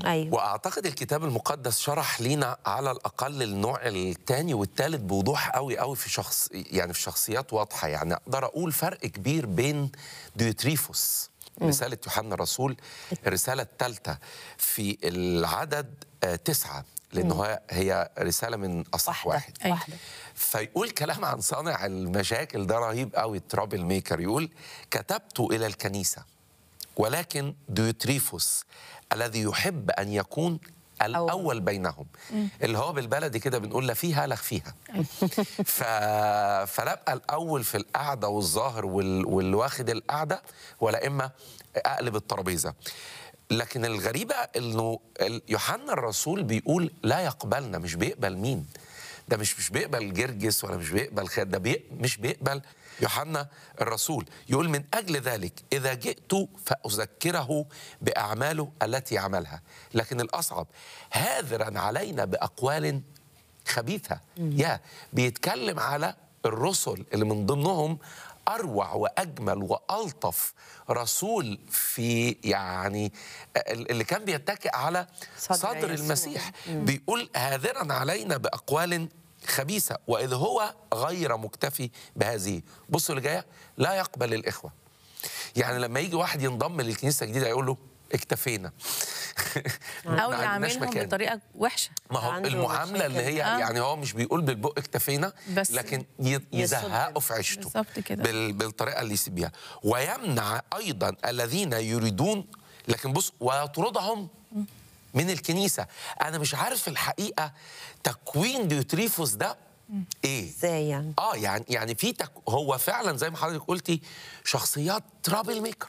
ايوه واعتقد الكتاب المقدس شرح لينا على الاقل النوع الثاني والثالث بوضوح قوي قوي في شخص يعني في شخصيات واضحه يعني اقدر اقول فرق كبير بين ديوتريفوس رساله يوحنا الرسول الرساله الثالثه في العدد آه، تسعه لان هو هي رساله من اصح واحد, واحده واحده فيقول كلام عن صانع المشاكل ده رهيب قوي الترابل ميكر يقول كتبت الى الكنيسه ولكن ديوتريفوس الذي يحب ان يكون الاول بينهم اللي هو بالبلدي كده بنقول لا فيها لا فيها ف... فلا ابقى الاول في القعده والظاهر وال... واللي واخد القعده ولا اما اقلب الترابيزه لكن الغريبه انه ال- يوحنا الرسول بيقول لا يقبلنا مش بيقبل مين ده مش مش بيقبل جرجس ولا مش بيقبل خير ده بي مش بيقبل يوحنا الرسول يقول من اجل ذلك اذا جئت فاذكره باعماله التي عملها لكن الاصعب هاذرا علينا باقوال خبيثه يا بيتكلم على الرسل اللي من ضمنهم اروع واجمل والطف رسول في يعني اللي كان بيتكئ على صدر صدر يسوع. المسيح بيقول هاذرا علينا باقوال خبيثه واذ هو غير مكتفي بهذه بصوا اللي جايه لا يقبل الاخوه يعني لما يجي واحد ينضم للكنيسه الجديده يقول له اكتفينا ما او عندناش يعاملهم مكان. بطريقه وحشه ما هو عنده المعامله اللي هي آه. يعني هو مش بيقول بالبق اكتفينا بس لكن ي- يزهقوا في عيشته بالظبط كده. بال بالطريقه اللي يسيب بيها ويمنع ايضا الذين يريدون لكن بص ويطردهم من الكنيسه انا مش عارف الحقيقه تكوين ديوتريفوس ده ايه ازاي يعني اه يعني يعني في تك... هو فعلا زي ما حضرتك قلتي شخصيات ترابل ميكر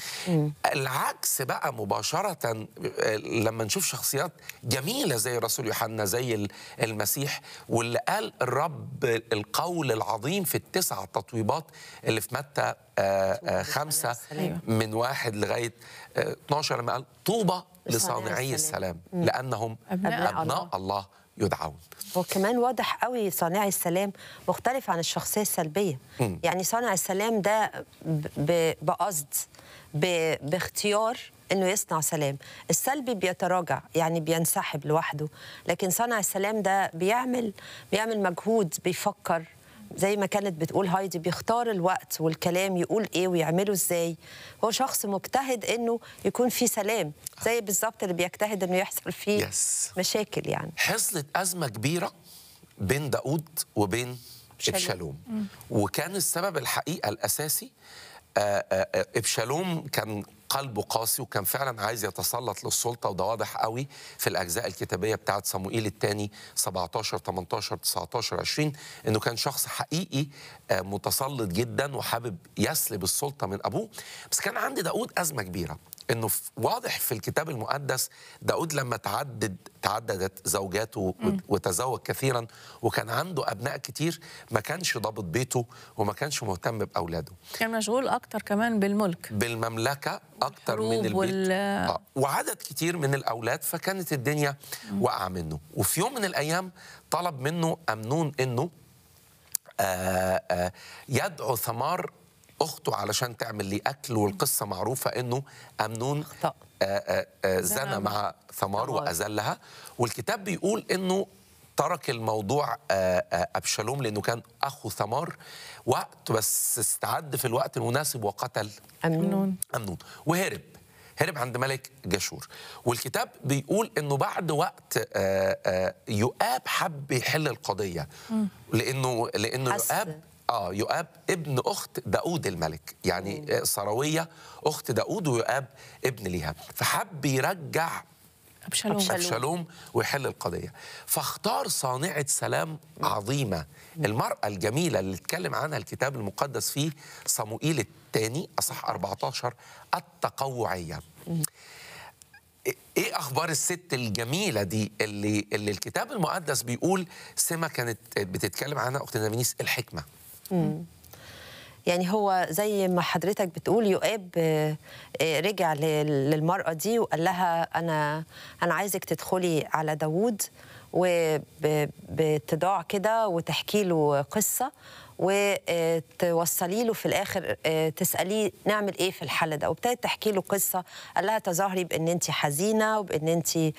العكس بقى مباشره آه، لما نشوف شخصيات جميله زي الرسول يوحنا زي ال- المسيح واللي قال الرب القول العظيم في التسع تطويبات اللي في متى آه، آه، خمسة أيوة. من واحد لغايه آه، 12 لما قال طوبى لصانعي لصانعي السلام. السلام لانهم أبناء ابناء الله. الله يدعون وكمان واضح قوي صانع السلام مختلف عن الشخصيه السلبيه مم. يعني صانع السلام ده ب- ب- بقصد ب- باختيار انه يصنع سلام السلبي بيتراجع يعني بينسحب لوحده لكن صانع السلام ده بيعمل بيعمل مجهود بيفكر زي ما كانت بتقول هايدي بيختار الوقت والكلام يقول ايه ويعمله ازاي هو شخص مجتهد انه يكون في سلام زي بالظبط اللي بيجتهد انه يحصل فيه Yes. مشاكل يعني حصلت أزمة كبيرة بين داود وبين أبشالوم. ابشالوم وكان السبب الحقيقة الأساسي آه، آه، آه، ابشالوم كان قلبه قاسي وكان فعلا عايز يتسلط للسلطه وده واضح قوي في الاجزاء الكتابيه بتاعت صموئيل الثاني 17 18 19 20 انه كان شخص حقيقي آه، متسلط جدا وحابب يسلب السلطه من ابوه بس كان عند داود ازمه كبيره انه ف- واضح في الكتاب المقدس داود لما تعدد تعددت زوجاته و- وتزوج كثيرا وكان عنده ابناء كتير ما كانش ضابط بيته وما كانش مهتم باولاده كان مشغول اكتر كمان بالملك بالمملكه اكتر من الحروب البيت وال- آه. وعدد كتير من الاولاد فكانت الدنيا واقعه منه وفي يوم من الايام طلب منه امنون انه آه آه يدعو ثمار اخته علشان تعمل لي اكل والقصه معروفه انه امنون أخطأ. آه آه آه زنى زنى مع ثمار ثمار. واذلها والكتاب بيقول انه ترك الموضوع آه، آه، ابشالوم لانه كان اخو ثمار وقت بس استعد في الوقت المناسب وقتل أمنون أمنون وهرب هرب عند ملك جاشور والكتاب بيقول انه بعد وقت آه، آه، يؤاب حب يحل القضيه لانه لانه حس. يؤاب اه يؤاب ابن اخت داود الملك يعني آه، سرويه اخت داود ويؤاب ابن ليها فحب يرجع ابشالوم أبشالوم. أبشالوم ويحل القضية فاختار صانعة سلام عظيمة المرأة الجميلة اللي اتكلم عنها الكتاب المقدس فيه صموئيل الثاني أصح 14 التقوعية ايه اخبار الست الجميله دي اللي اللي الكتاب المقدس بيقول سما كانت بتتكلم عنها اختنا فينيس الحكمه يعني هو زي ما حضرتك بتقول يؤاب آه، آه، رجع ل- للمرأة دي وقال لها أنا أنا عايزك تدخلي على داوود وباتضاع كده وتحكي له قصة وتوصلي له في الاخر آه، تساليه نعمل ايه في الحاله ده وابتدت تحكي له قصه قال لها تظاهري بان انت حزينه وبان انت